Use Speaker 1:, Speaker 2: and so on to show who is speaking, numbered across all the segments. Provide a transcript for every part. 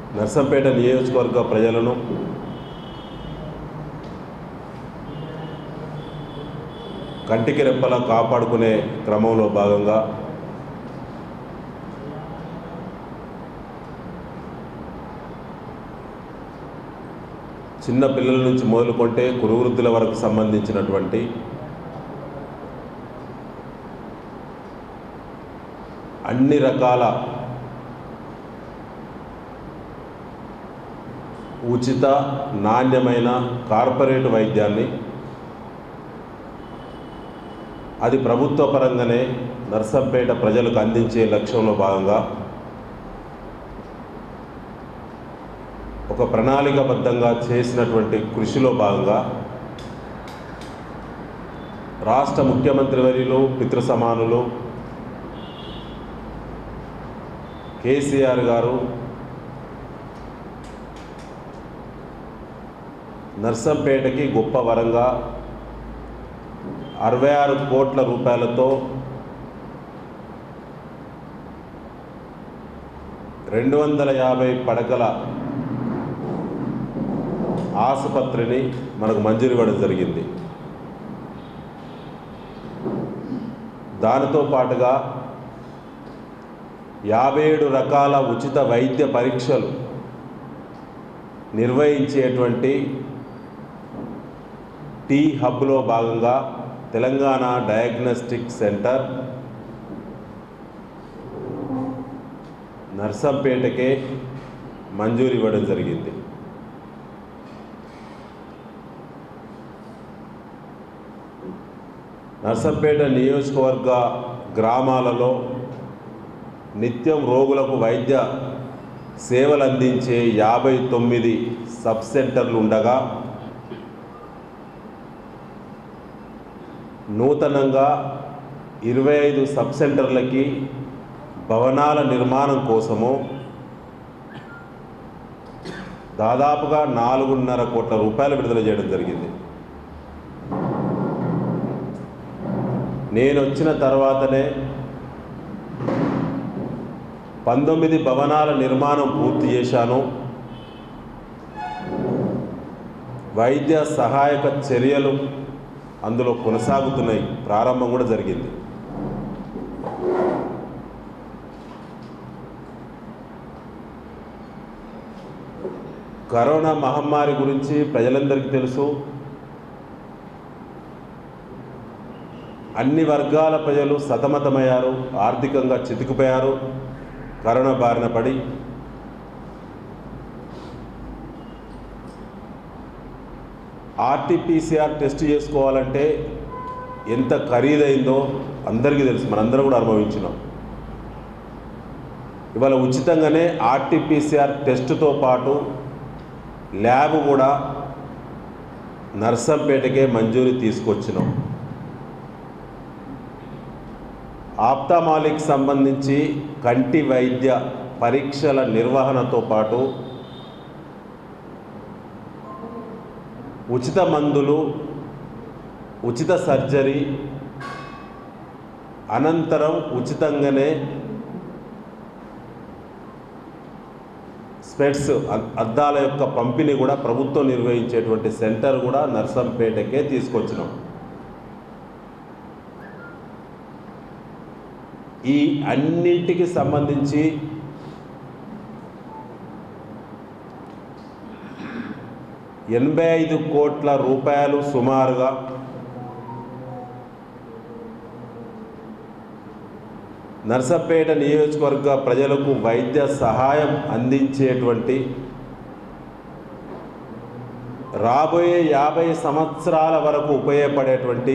Speaker 1: నర్సంపేట నియోజకవర్గ ప్రజలను కంటికి రెప్పలా కాపాడుకునే క్రమంలో భాగంగా చిన్న పిల్లల నుంచి మొదలుకొంటే కురువృద్ధుల వరకు సంబంధించినటువంటి అన్ని రకాల ఉచిత నాణ్యమైన కార్పొరేట్ వైద్యాన్ని అది ప్రభుత్వ పరంగానే నర్సంపేట ప్రజలకు అందించే లక్ష్యంలో భాగంగా ఒక ప్రణాళికబద్ధంగా చేసినటువంటి కృషిలో భాగంగా రాష్ట్ర ముఖ్యమంత్రి వర్యులు పితృ సమానులు కేసీఆర్ గారు నర్సంపేటకి గొప్ప వరంగా అరవై ఆరు కోట్ల రూపాయలతో రెండు వందల యాభై పడకల ఆసుపత్రిని మనకు మంజూరు ఇవ్వడం జరిగింది దానితో పాటుగా యాభై ఏడు రకాల ఉచిత వైద్య పరీక్షలు నిర్వహించేటువంటి టీ హబ్లో భాగంగా తెలంగాణ డయాగ్నోస్టిక్ సెంటర్ నర్సంపేటకే మంజూరు ఇవ్వడం జరిగింది నర్సంపేట నియోజకవర్గ గ్రామాలలో నిత్యం రోగులకు వైద్య సేవలు అందించే యాభై తొమ్మిది సబ్ సెంటర్లు ఉండగా నూతనంగా ఇరవై ఐదు సబ్ సెంటర్లకి భవనాల నిర్మాణం కోసము దాదాపుగా నాలుగున్నర కోట్ల రూపాయలు విడుదల చేయడం జరిగింది నేను వచ్చిన తర్వాతనే పంతొమ్మిది భవనాల నిర్మాణం పూర్తి చేశాను వైద్య సహాయక చర్యలు అందులో కొనసాగుతున్నాయి ప్రారంభం కూడా జరిగింది కరోనా మహమ్మారి గురించి ప్రజలందరికీ తెలుసు అన్ని వర్గాల ప్రజలు సతమతమయ్యారు ఆర్థికంగా చితికిపోయారు కరోనా బారిన పడి ఆర్టీపీసీఆర్ టెస్ట్ చేసుకోవాలంటే ఎంత ఖరీదైందో అందరికీ తెలుసు మనందరం కూడా అనుభవించినాం ఇవాళ ఉచితంగానే ఆర్టీపీసీఆర్ టెస్ట్తో పాటు ల్యాబ్ కూడా నర్సంపేటకే మంజూరి తీసుకొచ్చినాం ఆప్తామాలిక్ సంబంధించి కంటి వైద్య పరీక్షల నిర్వహణతో పాటు ఉచిత మందులు ఉచిత సర్జరీ అనంతరం ఉచితంగానే స్పెట్స్ అద్- అద్దాల యొక్క పంపిణీ కూడా ప్రభుత్వం నిర్వహించేటువంటి సెంటర్ కూడా నర్సంపేటకే తీసుకొచ్చినాం ఈ అన్నింటికి సంబంధించి ఎనభై ఐదు కోట్ల రూపాయలు సుమారుగా నర్సంపేట నియోజకవర్గ ప్రజలకు వైద్య సహాయం అందించేటువంటి రాబోయే యాభై సంవత్సరాల వరకు ఉపయోగపడేటువంటి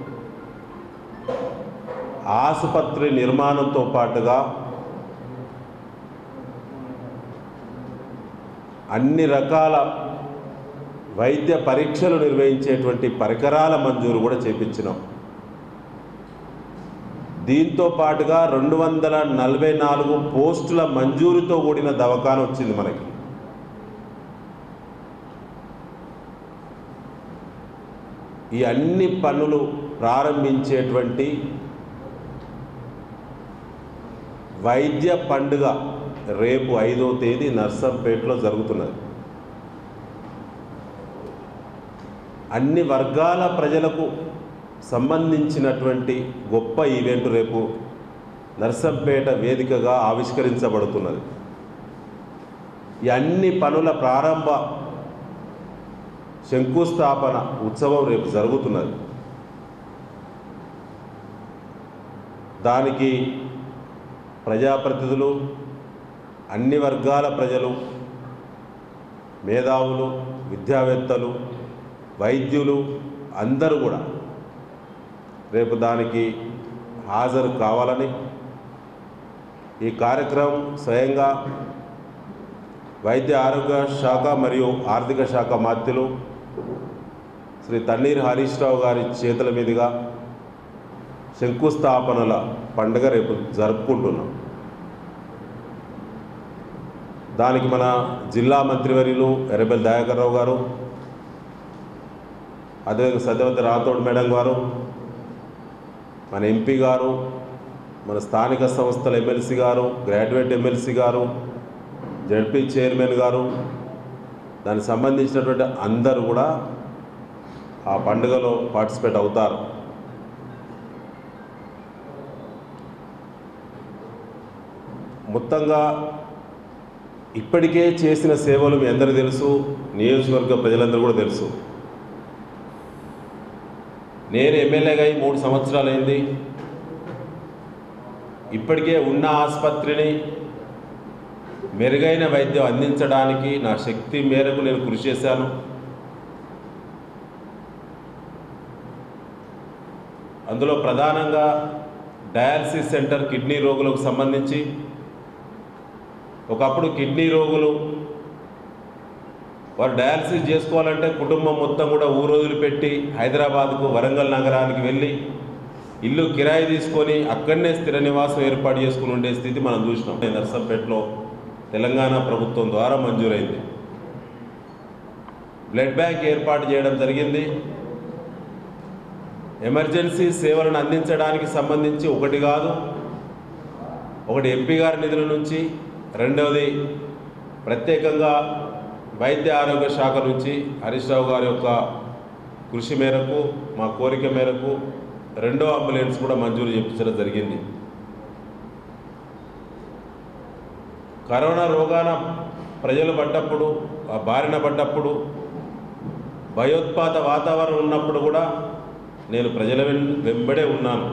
Speaker 1: ఆసుపత్రి నిర్మాణంతో పాటుగా అన్ని రకాల వైద్య పరీక్షలు నిర్వహించేటువంటి పరికరాల మంజూరు కూడా చేపించినాం దీంతో పాటుగా రెండు వందల నలభై నాలుగు పోస్టుల మంజూరుతో కూడిన దవాఖాన వచ్చింది మనకి ఈ అన్ని పనులు ప్రారంభించేటువంటి వైద్య పండుగ రేపు ఐదో తేదీ నర్సంపేటలో జరుగుతున్నది అన్ని వర్గాల ప్రజలకు సంబంధించినటువంటి గొప్ప ఈవెంట్ రేపు నర్సంపేట వేదికగా ఆవిష్కరించబడుతున్నది ఈ అన్ని పనుల ప్రారంభ శంకుస్థాపన ఉత్సవం రేపు జరుగుతున్నది దానికి ప్రజాప్రతినిధులు అన్ని వర్గాల ప్రజలు మేధావులు విద్యావేత్తలు వైద్యులు అందరూ కూడా రేపు దానికి హాజరు కావాలని ఈ కార్యక్రమం స్వయంగా వైద్య ఆరోగ్య శాఖ మరియు ఆర్థిక శాఖ మాత్యులు శ్రీ తన్నీర్ హరీష్ రావు గారి చేతుల మీదుగా శంకుస్థాపనల పండుగ రేపు జరుపుకుంటున్నాం దానికి మన జిల్లా మంత్రివర్యులు ఎర్రబెల్లి దయాకర్ రావు గారు అదేవిధంగా సత్యవతి రాథోడ్ మేడం గారు మన ఎంపీ గారు మన స్థానిక సంస్థల ఎమ్మెల్సీ గారు గ్రాడ్యుయేట్ ఎమ్మెల్సీ గారు జడ్పీ చైర్మన్ గారు దానికి సంబంధించినటువంటి అందరూ కూడా ఆ పండుగలో పార్టిసిపేట్ అవుతారు మొత్తంగా ఇప్పటికే చేసిన సేవలు మీ అందరికీ తెలుసు నియోజకవర్గ ప్రజలందరూ కూడా తెలుసు నేను ఎమ్మెల్యేగా అయి మూడు సంవత్సరాలైంది ఇప్పటికే ఉన్న ఆసుపత్రిని మెరుగైన వైద్యం అందించడానికి నా శక్తి మేరకు నేను కృషి చేశాను అందులో ప్రధానంగా డయాలసిస్ సెంటర్ కిడ్నీ రోగులకు సంబంధించి ఒకప్పుడు కిడ్నీ రోగులు వారు డయాలసిస్ చేసుకోవాలంటే కుటుంబం మొత్తం కూడా ఊరోజులు పెట్టి హైదరాబాద్కు వరంగల్ నగరానికి వెళ్ళి ఇల్లు కిరాయి తీసుకొని అక్కడనే స్థిర నివాసం ఏర్పాటు చేసుకుని ఉండే స్థితి మనం చూసినాం నర్సంపేటలో తెలంగాణ ప్రభుత్వం ద్వారా మంజూరైంది బ్లడ్ బ్యాంక్ ఏర్పాటు చేయడం జరిగింది ఎమర్జెన్సీ సేవలను అందించడానికి సంబంధించి ఒకటి కాదు ఒకటి ఎంపీ గారి నిధుల నుంచి రెండవది ప్రత్యేకంగా వైద్య ఆరోగ్య శాఖ నుంచి హరీష్ రావు గారి యొక్క కృషి మేరకు మా కోరిక మేరకు రెండో అంబులెన్స్ కూడా మంజూరు చేయించడం జరిగింది కరోనా రోగాన ప్రజలు పడ్డప్పుడు ఆ బారిన పడ్డప్పుడు భయోత్పాత వాతావరణం ఉన్నప్పుడు కూడా నేను ప్రజల వెం- వెంబడే ఉన్నాను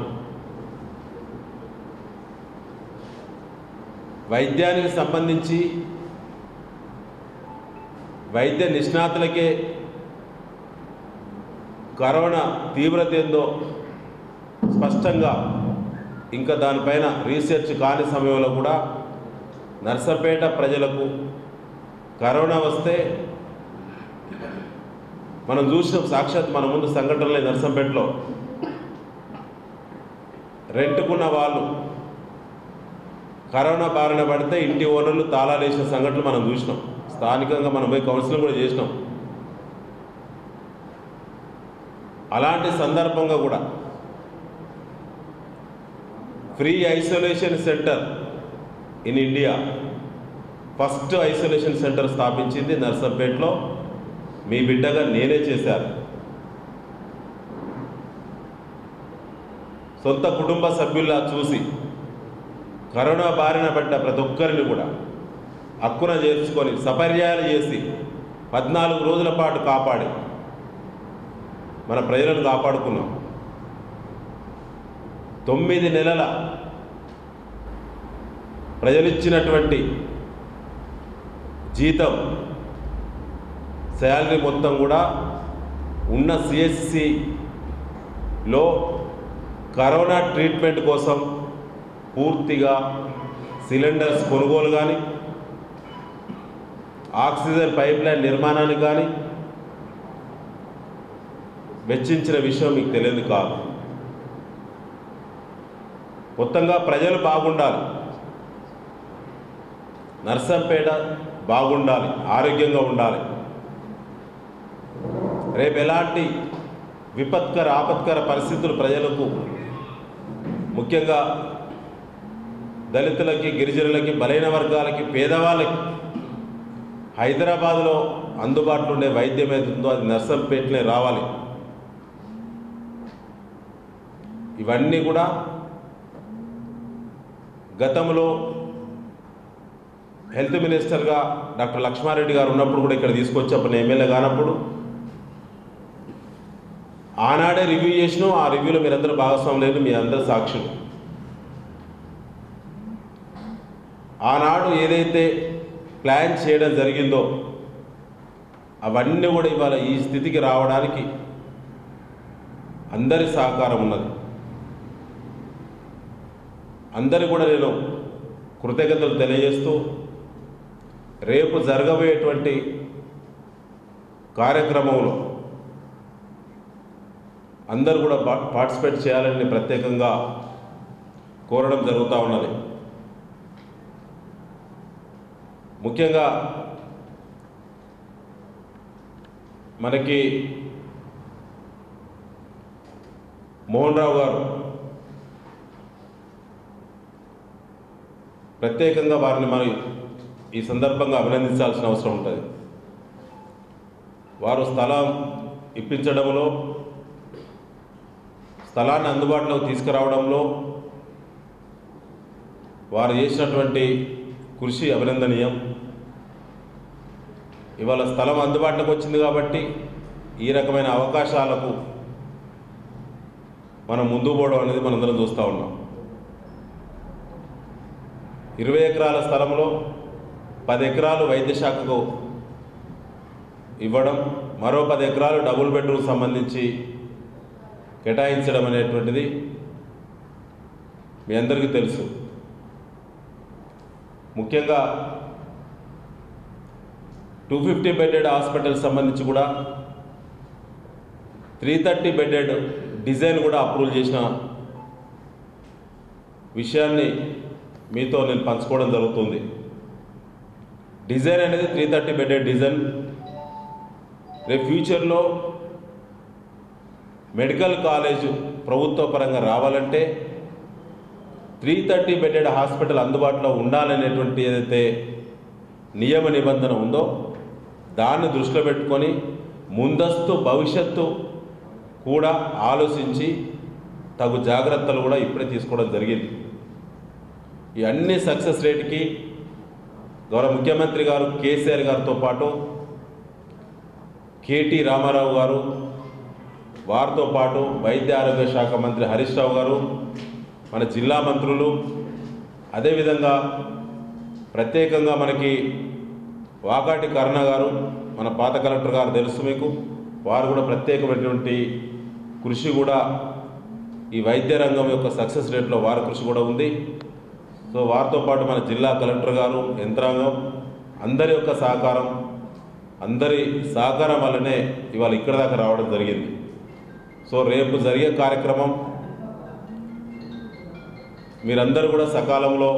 Speaker 1: వైద్యానికి సంబంధించి వైద్య నిష్ణాతులకే కరోనా తీవ్రత ఏందో స్పష్టంగా ఇంకా దానిపైన రీసెర్చ్ కాని సమయంలో కూడా నర్సపేట ప్రజలకు కరోనా వస్తే మనం చూసిన సాక్షాత్ మన ముందు సంఘటనలే నర్సంపేటలో రెంట్కున్న వాళ్ళు కరోనా బారిన పడితే ఇంటి ఓనర్లు తాళాలు వేసిన సంఘటనలు మనం చూసినాం స్థానికంగా మనం పోయి కౌన్సిలింగ్ కూడా చేసినాం అలాంటి సందర్భంగా కూడా free isolation centre in India first isolation centre స్థాపించింది నర్సంపేటలో మీ బిడ్డగా నేనే చేశాను సొంత కుటుంబ సభ్యుల్లా చూసి కరోనా బారిన పడ్డ ప్రతి ఒక్కరిని కూడా హక్కున చేర్చుకొని సపర్యాలు చేసి పద్నాలుగు రోజుల పాటు కాపాడి మన ప్రజలను కాపాడుకున్నాం తొమ్మిది నెలల ప్రజలిచ్చినటువంటి జీతం శాలరీ మొత్తం కూడా ఉన్న సిఎస్సిలో కరోనా ట్రీట్మెంట్ కోసం పూర్తిగా సిలిండర్స్ కొనుగోలు కానీ ఆక్సిజన్ పైప్ లైన్ నిర్మాణానికి కానీ వెచ్చించిన విషయం మీకు తెలియదు కాదు మొత్తంగా ప్రజలు బాగుండాలి నర్సంపేట బాగుండాలి ఆరోగ్యంగా ఉండాలి రేపు ఎలాంటి విపత్కర ఆపత్కర పరిస్థితులు ప్రజలకు ముఖ్యంగా దళితులకి గిరిజనులకి బలైన వర్గాలకి పేదవాళ్ళకి హైదరాబాద్లో అందుబాటులో ఉండే వైద్యం ఏదైతుందో అది నర్సంపేటనే రావాలి ఇవన్నీ కూడా గతంలో హెల్త్ మినిస్టర్గా డాక్టర్ లక్ష్మారెడ్డి గారు ఉన్నప్పుడు కూడా ఇక్కడ తీసుకొచ్చి అప్పుడు నేను ఎమ్మెల్యే కానప్పుడు ఆనాడే రివ్యూ చేసినాం ఆ రివ్యూలో మీరందరూ భాగస్వాములు లేదు మీ అందరూ సాక్షులు ఆనాడు ఏదైతే ప్లాన్ చేయడం జరిగిందో అవన్నీ కూడా ఇవాళ ఈ స్థితికి రావడానికి అందరి సహకారం ఉన్నది అందరి కూడా నేను కృతజ్ఞతలు తెలియజేస్తూ రేపు జరగబోయేటువంటి కార్యక్రమంలో అందరూ కూడా పా- పార్టిసిపేట్ చేయాలని నేను ప్రత్యేకంగా కోరడం జరుగుతూ ఉన్నది ముఖ్యంగా మనకి మోహన్ రావు గారు ప్రత్యేకంగా వారిని మరి ఈ సందర్భంగా అభినందించాల్సిన అవసరం ఉంటుంది వారు స్థలం ఇప్పించడంలో స్థలాన్ని అందుబాటులోకి తీసుకురావడంలో వారు చేసినటువంటి కృషి అభినందనీయం ఇవాళ స్థలం అందుబాటులోకి వచ్చింది కాబట్టి ఈ రకమైన అవకాశాలకు మనం ముందు పోవడం అనేది మనందరం చూస్తూ ఉన్నాం ఇరవై ఎకరాల స్థలంలో పది ఎకరాలు వైద్య శాఖకు ఇవ్వడం మరో పది ఎకరాలు డబుల్ బెడ్రూమ్ సంబంధించి కేటాయించడం అనేటువంటిది మీ అందరికీ తెలుసు ముఖ్యంగా టూ ఫిఫ్టీ బెడెడ్ హాస్పిటల్ సంబంధించి కూడా త్రీ థర్టీ బెడెడ్ డిజైన్ కూడా అప్రూవల్ చేసిన విషయాన్ని మీతో నేను పంచుకోవడం జరుగుతుంది డిజైన్ అనేది త్రీ థర్టీ బెడెడ్ డిజైన్ రేపు ఫ్యూచర్లో మెడికల్ కాలేజ్ ప్రభుత్వ పరంగా రావాలంటే త్రీ థర్టీ బెడెడ్ హాస్పిటల్ అందుబాటులో ఉండాలనేటువంటి ఏదైతే నియమ నిబంధన ఉందో దాన్ని దృష్టిలో పెట్టుకొని ముందస్తు భవిష్యత్తు కూడా ఆలోచించి తగు జాగ్రత్తలు కూడా ఇప్పుడే తీసుకోవడం జరిగింది ఈ అన్ని సక్సెస్ రేట్కి గౌరవ ముఖ్యమంత్రి గారు కేసీఆర్ గారితో పాటు కేటీ రామారావు గారు వారితో పాటు వైద్య ఆరోగ్య శాఖ మంత్రి హరీష్ రావు గారు మన జిల్లా మంత్రులు అదేవిధంగా ప్రత్యేకంగా మనకి వాకాటి కరుణ గారు మన పాత కలెక్టర్ గారు తెలుసు మీకు వారు కూడా ప్రత్యేకమైనటువంటి కృషి కూడా ఈ వైద్య రంగం యొక్క సక్సెస్ రేట్లో వారి కృషి కూడా ఉంది సో వారితో పాటు మన జిల్లా కలెక్టర్ గారు యంత్రాంగం అందరి యొక్క సహకారం అందరి సహకారం వల్లనే ఇవాళ ఇక్కడ దాకా రావడం జరిగింది సో రేపు జరిగే కార్యక్రమం మీరందరూ కూడా సకాలంలో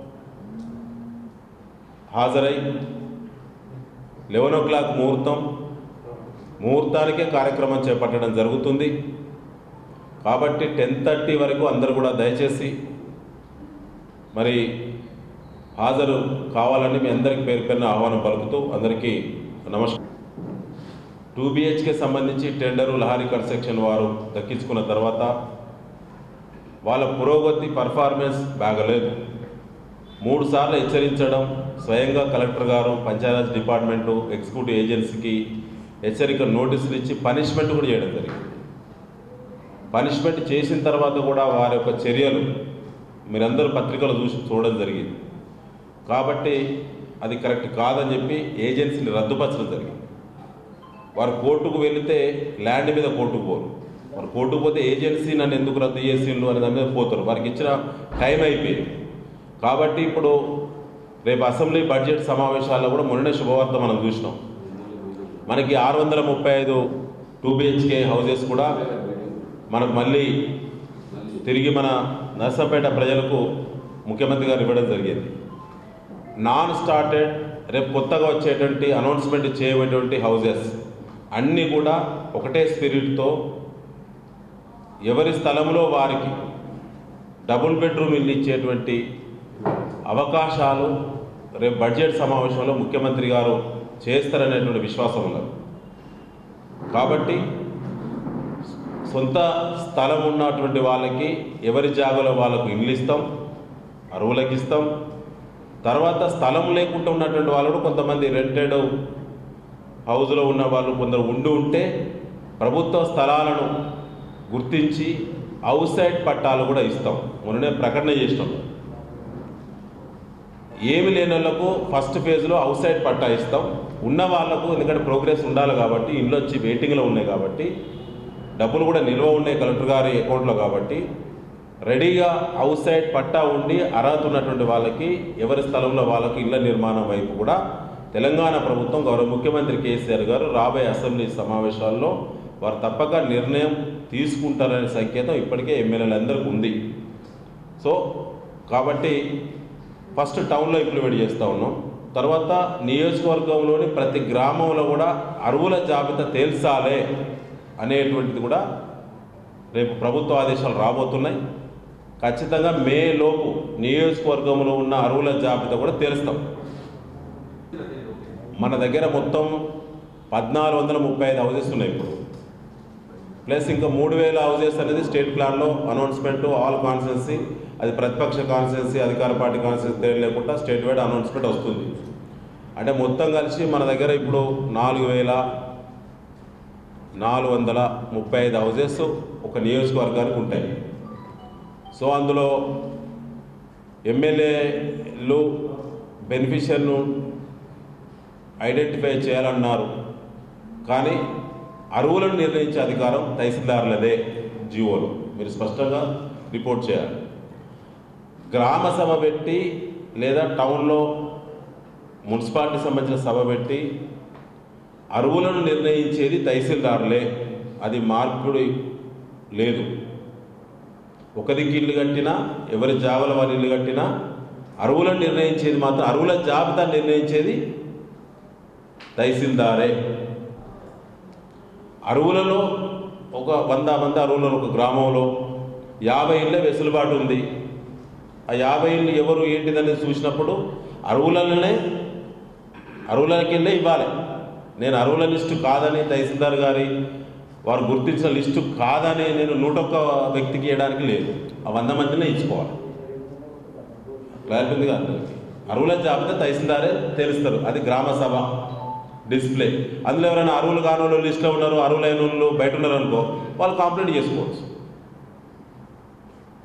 Speaker 1: హాజరై లెవెన్ ఓ క్లాక్ ముహూర్తం ముహూర్తానికే కార్యక్రమం చేపట్టడం జరుగుతుంది కాబట్టి టెన్ థర్టీ వరకు అందరూ కూడా దయచేసి మరి హాజరు కావాలని మీ అందరికీ పేరు పేరున ఆహ్వానం పలుకుతూ అందరికీ నమస్కారం టూ బిహెచ్కే సంబంధించి టెండరు లహారీ కన్స్ట్రక్షన్ వారు దక్కించుకున్న తర్వాత వాళ్ళ పురోగతి పర్ఫార్మెన్స్ బాగలేదు మూడు సార్లు హెచ్చరించడం స్వయంగా కలెక్టర్ గారు పంచాయతీరాజ్ డిపార్ట్మెంటు ఎగ్జిక్యూటివ్ ఏజెన్సీకి హెచ్చరిక నోటీసులు ఇచ్చి పనిష్మెంట్ కూడా చేయడం జరిగింది పనిష్మెంట్ చేసిన తర్వాత కూడా వారి యొక్క చర్యలు మీరందరూ పత్రికలు చూసి చూడడం జరిగింది కాబట్టి అది కరెక్ట్ కాదని చెప్పి ఏజెన్సీని రద్దుపరచడం జరిగింది వారు కోర్టుకు వెళితే ల్యాండ్ మీద కోర్టుకు పోరు వారు కోర్టుకు పోతే ఏజెన్సీ నన్ను ఎందుకు రద్దు చేసిండు అనే దాని మీద పోతారు వారికి ఇచ్చిన టైం అయిపోయింది కాబట్టి ఇప్పుడు రేపు అసెంబ్లీ బడ్జెట్ సమావేశాల్లో కూడా మొన్ననే శుభవార్త మనం చూసినాం మనకి ఆరు వందల ముప్పై ఐదు టూ బిహెచ్కే హౌసెస్ కూడా మనకు మళ్ళీ తిరిగి మన నర్సంపేట ప్రజలకు ముఖ్యమంత్రి గారు ఇవ్వడం జరిగింది నాన్ స్టార్టెడ్ రేపు కొత్తగా వచ్చేటువంటి అనౌన్స్మెంట్ చేయబడేటువంటి హౌజెస్ అన్నీ కూడా ఒకటే స్పిరిట్తో ఎవరి స్థలంలో వారికి డబుల్ బెడ్రూమ్ ఇల్లు ఇచ్చేటువంటి అవకాశాలు రేపు బడ్జెట్ సమావేశంలో ముఖ్యమంత్రి గారు చేస్తారనేటువంటి విశ్వాసం ఉన్నది కాబట్టి సొంత స్థలం ఉన్నటువంటి వాళ్ళకి ఎవరి జాగాలో వాళ్ళకు ఇల్లు ఇస్తాం అరువులకు ఇస్తాం తర్వాత స్థలం లేకుండా ఉన్నటువంటి వాళ్ళు కూడా కొంతమంది రెంటెడ్ హౌస్లో ఉన్న వాళ్ళు కొందరు ఉండి ఉంటే ప్రభుత్వ స్థలాలను గుర్తించి అవుట్ సైడ్ పట్టాలు కూడా ఇస్తాం మొన్ననే ప్రకటన చేసినాం ఏమి లేని వాళ్ళకు ఫస్ట్ ఫేజ్లో అవుట్ సైడ్ పట్టా ఇస్తాం ఉన్న వాళ్ళకు ఎందుకంటే ప్రోగ్రెస్ ఉండాలి కాబట్టి ఇల్లు వచ్చి వెయిటింగ్లో ఉన్నాయి కాబట్టి డబ్బులు కూడా నిల్వ ఉన్నాయి కలెక్టర్ గారి అకౌంట్లో కాబట్టి రెడీగా అవుట్ సైడ్ పట్టా ఉండి అర్హత ఉన్నటువంటి వాళ్ళకి ఎవరి స్థలంలో వాళ్ళకి ఇళ్ల నిర్మాణం వైపు కూడా తెలంగాణ ప్రభుత్వం గౌరవ ముఖ్యమంత్రి కేసీఆర్ గారు రాబోయే అసెంబ్లీ సమావేశాల్లో వారు తప్పక నిర్ణయం తీసుకుంటారనే సంకేతం ఇప్పటికే ఎమ్మెల్యేలందరికీ ఉంది సో కాబట్టి ఫస్ట్ టౌన్లో ఇంప్లిమెంట్ చేస్తూ ఉన్నాం తర్వాత నియోజకవర్గంలోని ప్రతి గ్రామంలో కూడా అరువుల జాబితా తేల్చాలే అనేటువంటిది కూడా రేపు ప్రభుత్వ ఆదేశాలు రాబోతున్నాయి ఖచ్చితంగా మే లోపు నియోజకవర్గంలో ఉన్న అరువుల జాబితా కూడా తేలుస్తాం మన దగ్గర మొత్తం పద్నాలుగు వందల ముప్పై ఐదు హౌజెస్ ఉన్నాయి ఇప్పుడు ప్లస్ ఇంకా మూడు వేల హౌజెస్ అనేది స్టేట్ ప్లాన్లో అనౌన్స్మెంట్ ఆల్ కాన్స్టిట్యున్సీ అది ప్రతిపక్ష కాన్స్టిట్యున్సీ అధికార పార్టీ కాన్స్టిట్యున్సీ తేడా లేకుండా స్టేట్ వైడ్ అనౌన్స్మెంట్ వస్తుంది అంటే మొత్తం కలిసి మన దగ్గర ఇప్పుడు నాలుగు వేల నాలుగు వందల ముప్పై ఐదు హౌజెస్ ఒక నియోజకవర్గానికి ఉంటాయి సో అందులో ఎమ్మెల్యేలు బెనిఫిషియర్ను ఐడెంటిఫై చేయాలన్నారు కానీ అరువులను నిర్ణయించే అధికారం తహసీల్దారులదే జీవోలు మీరు స్పష్టంగా రిపోర్ట్ చేయాలి గ్రామ సభ పెట్టి లేదా టౌన్లో మున్సిపాలిటీ సంబంధించిన సభ పెట్టి అరువులను నిర్ణయించేది తహసీల్దారులే అది మార్పుడు లేదు ఒక దిక్కు ఇల్లు కట్టినా ఎవరి జాగల వాళ్ళు ఇల్లు కట్టినా అరువులను నిర్ణయించేది మాత్రం అరువుల జాబితా నిర్ణయించేది తహసీల్దారే అరువులలో ఒక వంద మంది అరువులలో ఒక గ్రామంలో యాభై ఇళ్ళ వెసులుబాటు ఉంది ఆ యాభై ఇళ్ళు ఎవరు ఏంటిదని చూసినప్పుడు అరువులనే అరువులకెళ్ళే ఇవ్వాలి నేను అరువుల లిస్టు కాదని తహసీల్దార్ గారి వారు గుర్తించిన లిస్టు కాదని నేను నూట ఒక్క వ్యక్తికి ఇవ్వడానికి లేదు ఆ వంద మందినే ఇచ్చుకోవాలి క్లారిటీ ఉంది కదా అందరికీ అరువుల జాబితా తహసీల్దారే తెలుస్తారు అది గ్రామ సభ డిస్ప్లే అందులో ఎవరైనా అరువులు కాని వాళ్ళు లిస్టులో ఉన్నారు అరువులైన వాళ్ళు బయట ఉన్నారు అనుకో వాళ్ళు కంప్లైంట్ చేసుకోవచ్చు